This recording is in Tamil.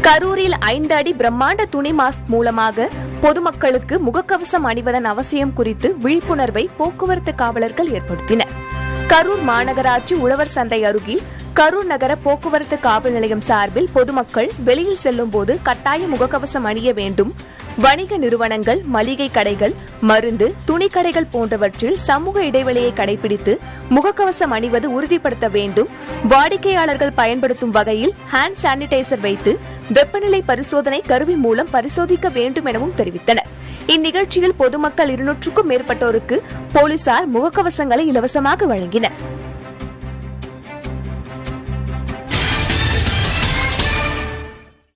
கரூரில் ஐந்து அடி பிரம்மாண்ட துணி மாஸ்க் மூலமாக பொதுமக்களுக்கு முகக்கவசம் அணிவதன் அவசியம் குறித்து விழிப்புணர்வை போக்குவரத்து காவலர்கள் ஏற்படுத்தினர் கரூர் மாநகராட்சி உழவர் சந்தை அருகில் கரூர் நகர போக்குவரத்து காவல் நிலையம் சார்பில் பொதுமக்கள் வெளியில் செல்லும் போது கட்டாய முகக்கவசம் அணிய வேண்டும் வணிக நிறுவனங்கள் மளிகை கடைகள் மருந்து துணிக்கடைகள் போன்றவற்றில் சமூக இடைவெளியை கடைபிடித்து முகக்கவசம் அணிவது உறுதிப்படுத்த வேண்டும் வாடிக்கையாளர்கள் பயன்படுத்தும் வகையில் ஹேண்ட் சானிடைசர் வைத்து வெப்பநிலை பரிசோதனை கருவி மூலம் பரிசோதிக்க வேண்டும் எனவும் தெரிவித்தனர் இந்நிகழ்ச்சியில் பொதுமக்கள் இருநூற்றுக்கும் மேற்பட்டோருக்கு போலீசார் முகக்கவசங்களை இலவசமாக வழங்கினர்